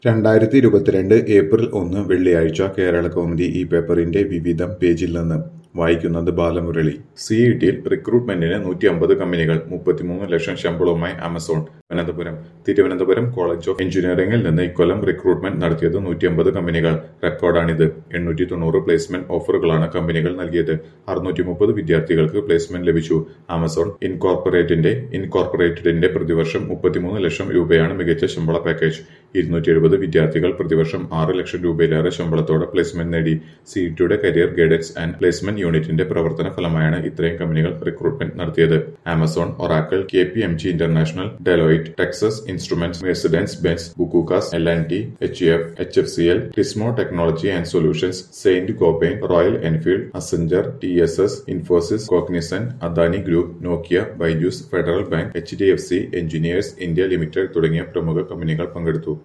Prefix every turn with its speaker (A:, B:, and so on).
A: രണ്ടായിരത്തി ഇരുപത്തിരണ്ട് ഏപ്രിൽ ഒന്ന് വെള്ളിയാഴ്ച കേരള കൗമുദി ഈ പേപ്പറിന്റെ വിവിധം പേജിൽ നിന്ന് വായിക്കുന്നത് ബാലമുരളി സിഇടിയിൽ റിക്രൂട്ട്മെന്റിന് നൂറ്റി അമ്പത് കമ്പനികൾ മുപ്പത്തിമൂന്ന് ലക്ഷം ശമ്പളവുമായി Amazon Thiruvananthapuram Thiruvananthapuram college of എഞ്ചിനീയറിംഗിൽ നിന്ന് ഇക്കൊല്ലം റിക്രൂട്ട്മെന്റ് നടത്തിയത് നൂറ്റി അമ്പത് കമ്പനികൾ റെക്കോർഡാണിത് എണ്ണൂറ്റി തൊണ്ണൂറ് പ്ലേസ്മെന്റ് ഓഫറുകളാണ് കമ്പനികൾ നൽകിയത് അറുന്നൂറ്റി മുപ്പത് വിദ്യാർത്ഥികൾക്ക് പ്ലേസ്മെന്റ് ലഭിച്ചു ആമസോൺ ഇൻകോർപ്പറേറ്റിന്റെ ഇൻകോർപ്പറേറ്റഡിന്റെ പ്രതിവർഷം മുപ്പത്തിമൂന്ന് ലക്ഷം രൂപയാണ് മികച്ച ശമ്പള പാക്കേജ് ഇരുന്നൂറ്റി എഴുപത് വിദ്യാർത്ഥികൾ പ്രതിവർഷം ആറ് ലക്ഷം രൂപയിലേറെ ശമ്പളത്തോടെ പ്ലേസ്മെന്റ് നേടി സിഇടിയുടെ കരിയർ ഗൈഡൻസ് ആൻഡ് പ്ലേസ്മെന്റ് യൂണിറ്റിന്റെ പ്രവർത്തന ഫലമായാണ് ഇത്രയും കമ്പനികൾ റിക്രൂട്ട്മെന്റ് നടത്തിയത് Amazon Oracle K P M G International Deloitte Texas Instruments Mercedes Benz ബുക്കൂക്കാസ് L and T H F H F C L ക്രിസ്മോ technology and solutions Saint Gobain Royal Enfield Accenture T S S Infosys Cognizant Adani Group Nokia Byju's Federal Bank H D F C Engineers India Limited തുടങ്ങിയ പ്രമുഖ കമ്പനികൾ പങ്കെടുത്തു